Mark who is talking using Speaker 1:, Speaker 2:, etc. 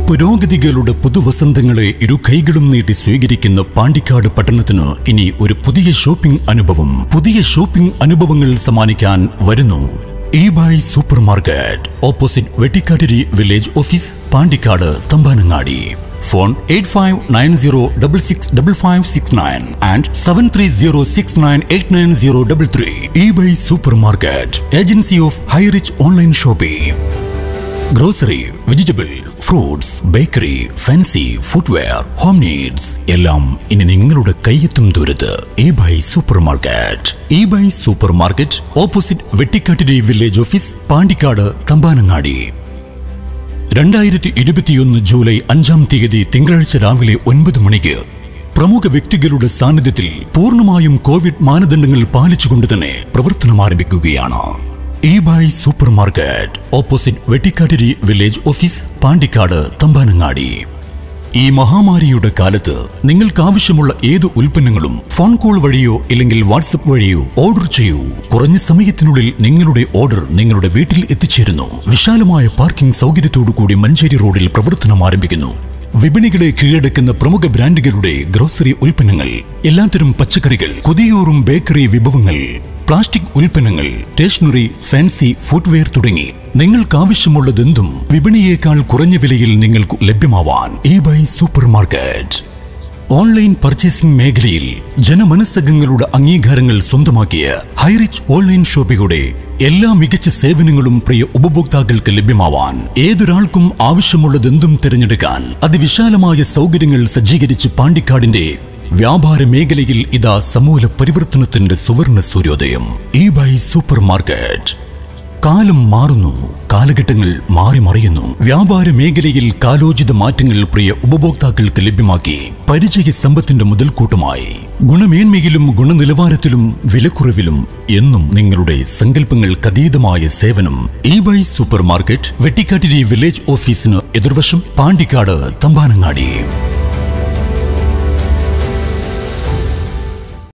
Speaker 1: പുരോഗതികളുടെ പുതുവസന്തങ്ങളെ ഇരു കൈകളും നീട്ടി സ്വീകരിക്കുന്ന പാണ്ടിക്കാട് പട്ടണത്തിന് ഇനി ഒരു പുതിയ ഷോപ്പിംഗ് അനുഭവം പുതിയ ഷോപ്പിംഗ് അനുഭവങ്ങൾ സമ്മാനിക്കാൻ വരുന്നു E buy super market opposite Vettikattiri village office Pandikkad Thambanangadi phone eight five nine zero double six double five six nine and seven three zero six nine eight nine zero double three E buy super market agency of Highrich online shopping grocery vegetable fruits bakery fancy footwear home needs എല്ലാം ഇനി നിങ്ങളുടെ കയ്യെത്തും ദൂരത്ത് E buy super market E buy super market opposite Vettikattiri village office Pandikkad Thambanangadi രണ്ടായിരത്തി ഇരുപത്തിയൊന്ന് July അഞ്ചാം തീയതി തിങ്കളാഴ്ച രാവിലെ ഒൻപത് മണിക്ക് പ്രമുഖ വ്യക്തികളുടെ സാന്നിധ്യത്തിൽ പൂർണ്ണമായും കോവിഡ് മാനദണ്ഡങ്ങൾ പാലിച്ചുകൊണ്ട് തന്നെ പ്രവർത്തനം ആരംഭിക്കുകയാണ് E buy super market opposite Vettikattiri village office Pandikkad Thambanangadi ഈ മഹാമാരിയുടെ കാലത്ത് നിങ്ങൾക്ക് ആവശ്യമുള്ള ഏത് ഉൽപ്പന്നങ്ങളും ഫോൺ കോൾ വഴിയോ ഇല്ലെങ്കിൽ വാട്സപ്പ് വഴിയോ ഓർഡർ ചെയ്യൂ കുറഞ്ഞ സമയത്തിനുള്ളിൽ നിങ്ങളുടെ ഓർഡർ നിങ്ങളുടെ വീട്ടിൽ എത്തിച്ചേരുന്നു വിശാലമായ പാർക്കിംഗ് സൗകര്യത്തോടു കൂടി മഞ്ചേരി റോഡിൽ പ്രവർത്തനം ആരംഭിക്കുന്നു വിപണികളെ കീഴടക്കുന്ന പ്രമുഖ ബ്രാൻഡുകളുടെ ഗ്രോസറി ഉൽപ്പന്നങ്ങൾ എല്ലാത്തരം പച്ചക്കറികൾ കൊതിയൂറും ബേക്കറി വിഭവങ്ങൾ പ്ലാസ്റ്റിക് ഉൽപ്പന്നങ്ങൾ സ്റ്റേഷനറി ഫാൻസി ഫുട്വെയർ തുടങ്ങി നിങ്ങൾക്ക് ആവശ്യമുള്ളതെന്തും വിപണിയേക്കാൾ കുറഞ്ഞ വിലയിൽ നിങ്ങൾക്ക് ലഭ്യമാവാൻ E buy super market online purchasing മേഖലയിൽ ജനമനസ്സകങ്ങളുടെ അംഗീകാരങ്ങൾ സ്വന്തമാക്കിയ ഹൈറിച്ച് ഓൺലൈൻ ഷോപ്പിലൂടെ എല്ലാ മികച്ച സേവനങ്ങളും പ്രിയ ഉപഭോക്താക്കൾക്ക് ലഭ്യമാവാൻ ഏതൊരാൾക്കും ആവശ്യമുള്ളതെന്തും തിരഞ്ഞെടുക്കാൻ അതിവിശാലമായ സൗകര്യങ്ങൾ സജ്ജീകരിച്ച് പാണ്ടിക്കാടിന്റെ വ്യാപാര മേഖലയിൽ ഇതാ സമൂല പരിവർത്തനത്തിന്റെ സുവർണ സൂര്യോദയം ഇ ബൈ സൂപ്പർ മാർക്കറ്റ് കാലം മാറുന്നു കാലഘട്ടങ്ങൾ മാറി മറിയുന്നു വ്യാപാര മേഖലയിൽ കാലോചിത മാറ്റങ്ങൾ പ്രിയ ഉപഭോക്താക്കൾക്ക് ലഭ്യമാക്കി പരിചയ സമ്പത്തിന്റെ മുതൽക്കൂട്ടുമായി ഗുണമേന്മയിലും ഗുണനിലവാരത്തിലും വിലക്കുറവിലും എന്നും നിങ്ങളുടെ സങ്കല്പങ്ങൾക്കതീതമായ സേവനം E buy super market Vettikattiri village ഓഫീസിന് എതിർവശം പാണ്ടിക്കാട് തമ്പാനങ്ങാടി